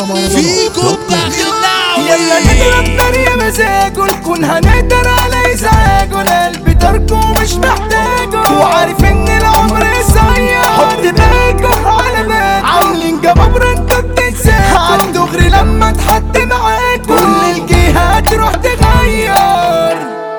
فيكم داخل يلا نضرب نار يا مزاجه الكون هنقدر على ازعاجه القلب تركه مش محتاجه وعارف ان العمر قصير حط باجه على باجه عاملين جبابرة انت بتنساه عالدغري لما اتحط معاك كل الجهات تروح تغير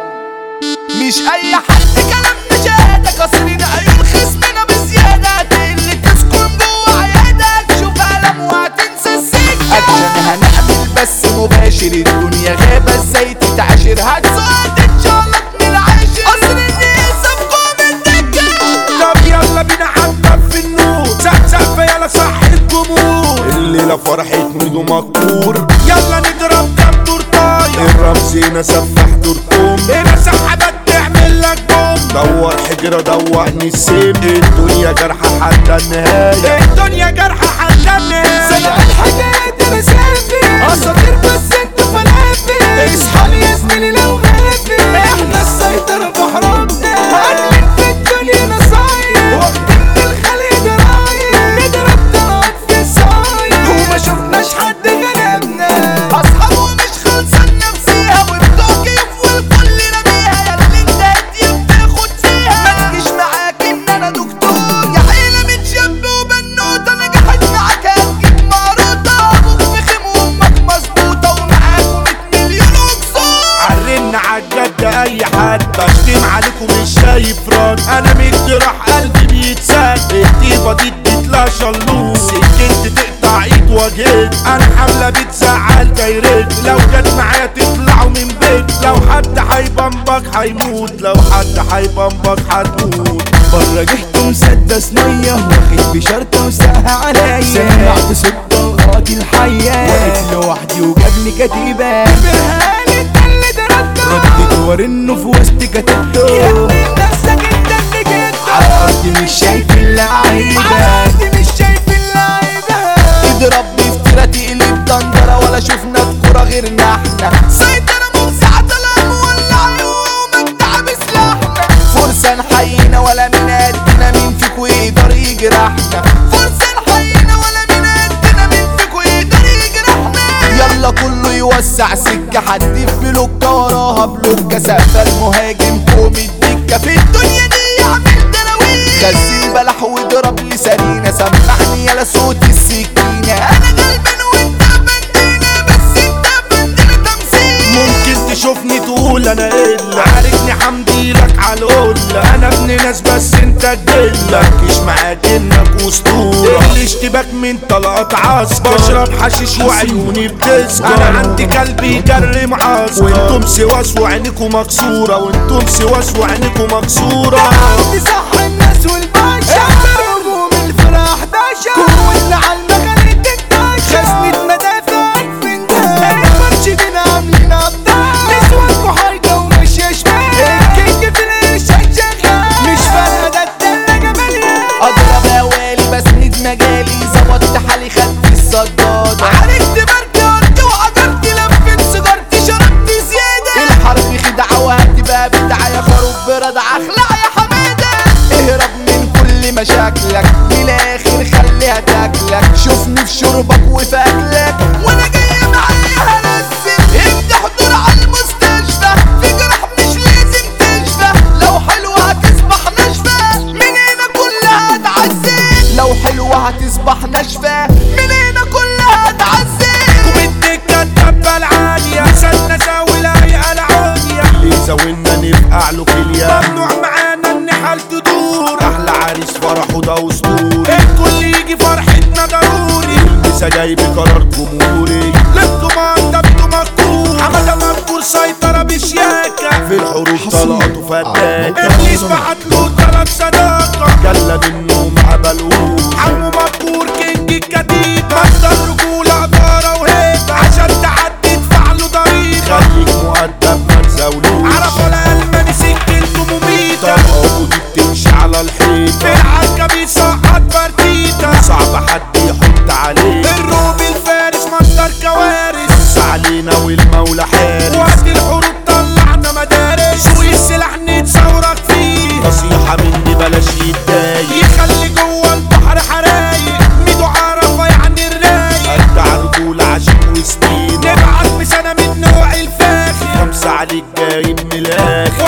مش اي حد كلام شهادة كسرين عيون خصمنا بزيادة اللي تسكن جوه عيادك شوف قلم وهتنسى السكة اكشن هنعمل بس مباشر الدنيا غابة ازاي تتعاشر هتسقط تتشلط من العاشر قصر الناس افكم الدكة طب يلا بينا حبة في النور سقسق يلا صح الجمهور الليلة فرحة ميدو مكبور يلا نضرب كام دور طاير الرمز هنا سفح دوركم هنا سحبات تعمل لك بوم دور حجرة دوقني السيم الدنيا جرحة حتى النهاية الدنيا جرحة حتى النهاية سمع الحاجات انا سافر اساطير بس انتوا فلافل اصحى يا زميلي لو غافل احنا السيطرة في حروبنا عاملين في الدنيا نصاير واخدين الخليج رايح نضرب طلعت في الصاير وما شفناش حد غلبنا اصحاب ومش خلصان نفسيها وبتوع كيف والكل رميها ياللي انت هتيم تاخد فيها ما تجيش معاك ان انا دكتور يا عيلة متشب وبنوتة نجحت معاك هتجيب معروضة ابوك فخم وامك مظبوطة ومعاكم 100 مليون اكسور عرنا عالجد اي حد بشتم عليكم مش شايف رد انا مجرح قلبي بيتسد الطيبة دي اديت شلوط سكنت تقطع ايد وجهت انا حملة بتزعل دايرت لو جت معايا تطلعوا من بيت لو حد هيبمبك هيموت لو حد هيبمبك هتموت بره جهت مسدس مية واخد بشرطة وساها عليا سمعت صوت ضغط الحية واقف لوحدي وجابني كتيبة برهان انت اللي ضربته رديت ورنه في وسط كتبته يا ابني نفسك انت اللي جبته على الارض مش شايف اللعيبة على الارض مش شايف اللعيبة اضرب بفترة تقلب دندرة ولا شفنا الكورة غيرنا احنا سيطرة مفزعة طلع مولع ومجدع بسلاحنا فرصة نحيينا ولا من قدنا مين فيكو يقدر يجرحنا فرصة نحيينا ولا من قدنا مين فيكو يقدر يجرحنا يلا كله يوسع سكة حد في بلوكة وراها بلوكة سقف المهاجم قوم الدكة في الدنيا دي يعمل دراويش غسيل بلح واضرب لي سرينة سمعني يلا صوت السكينة انا غلبان وانت بندينا بس انت بندينا تمثيل ممكن تشوفني تقول انا قلة عارفني حمدي لك على القلة انا ابن ناس بس انت الجلة مش معاك انك اسطورة الاشتباك من طلقات عسكر بشرب حشيش وعيوني بتسكر انا عندي قلبي جري معسكر وانتم سواس وعينكم مكسورة وانتم سواس وعينكم مكسورة عندي صح الناس والباشا احضر هجوم الفرح باشا كون على المغرب الداشا خزنة مدافع الفنجان المرشدين عاملين ابطال نسوانكوا حرجة ومش شمال الكينج في الارشاد شغال مش فارقة ده التلاجة مليان اضرب اوالي بسند مجالي ظبطت حالي خدت الصدادة عرفت بركي قلت وقدرت لفت سيجارتي شربت زيادة الحرب خدعة وهتبقى بدعة يا خروف بردع اخلع يا حمادة اهرب من كل مشاكلك من الاخر خليها تاكلك شوفني في شربك وفي اكلك وانا جاية معايا هنزل ابدا حضور على المستشفى في جرح مش لازم تشفى لو حلوة هتصبح ناشفة من هنا كلها هتعذب لو حلوة هتصبح ناشفة من هنا كلها هتعذب وبالدكة الدبة العالية مثلنا زاوي لايقة العالية اللي زاولنا نبقى له كليا ممنوع معانا ان حال تدور احلى عريس فرحه ده اسطوري الكل يجي فرحتنا ضروري المسا جاي بقرار جمهوري للكمان ده بيدو مذكور حمادة مذكور سيطرة بشياكة في الحروب طلقاته فتاك ابليس بعت له طلب صداقة جلى منه مع بلوش عمو مذكور كينج الكتيبة مصدر رجولة إدارة وهيبة عشان تعدي ادفع له ضريبة خليك مؤدب ما تزاولوش عرفوا الألماني سكنته مميتة طلقاته دي بتمشي على الحيطة في العركة بيسقط برديتة صعب حد يحط عليه الروبي الفارس مصدر كوارث علينا والمولى حارس وقت الحروب طلعنا مدارس سوق السلاح نتصورك فيه نصيحة مني بلاش يتضايق يخلي جوه البحر حرايق ميدو عرفة يعني الرايق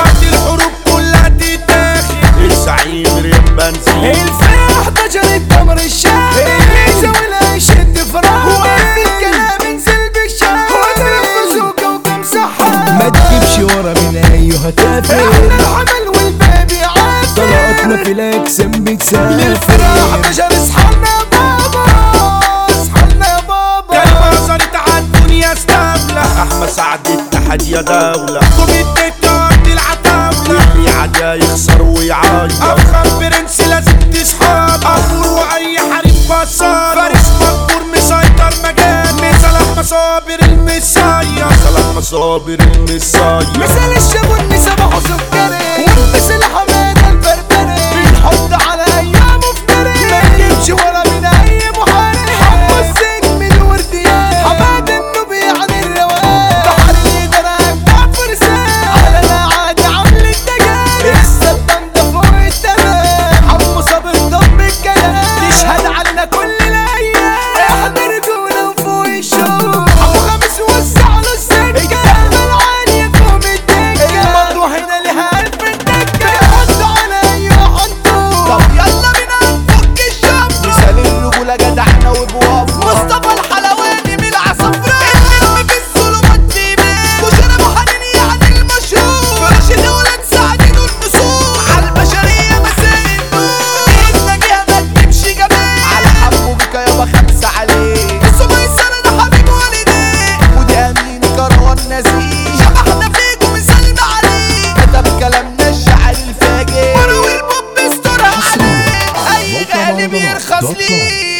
وقت الحروب كلها تتاخد الزعيم ريم بنزين الفئة 11 التمر الشامي الميزة ولا يشد فرامي وقت الكلام انزل بالشامي وتنفس وكوكب صحة ما تجيبش ورا من ايها تافه احنا الحمل والباب عافي طلعتنا في الاجسام بتسافر للفرح 11 اصحالنا يا بابا اصحالنا يا بابا كلمة صارت عالدنيا استبلة احمد سعد اتحاد يا دولة كوميتي تقعد العتاولة واللي عدا يخسر ويعيط افخم برنس لازم تصحاب امور واي حريف بصار فارس مقبور مسيطر مكان مثل مصابر المسايا مثل مصابر المسايا مثل الشاب والنساء بحو سكري والمثل حمادة البربري بنحط على ايامه افتري ما يجيبش ورا من اي محارب حمو السجن الورديان حمادة النوبي عن الروان بحر الادراك بتاع فرسان على العادي عامل الدجال السلطان ده فوق التمام حمو صابر طب الكلام تشهد عنا كل الايام احنا رجوله وفوق الشوق حمو خميس وسع له السكه الكلمه العاليه فوق الدكه الموضوع هنا لها الف الدكه يحطوا على ايوه حطوا طب يلا بينا نفك الشمس مثال الرجولة جدعنا وبوافة مصطفى الحلواني من العصفراء النجم في الظلمات بيبان كشري ابو حنين يعني المشهور فرش الولاد ساعدين النسور على البشرية مساء النور ايدنا جهة ما تمشي جمال على حبه بك يابا خمسة عليه السميسرة ده حبيب والديه ودي امين كروان نزيه شبحنا فيكم مثال عليه كتب كلامنا الشعر الفاجر مروي البوب استر عليه اي غالب يرخص ليه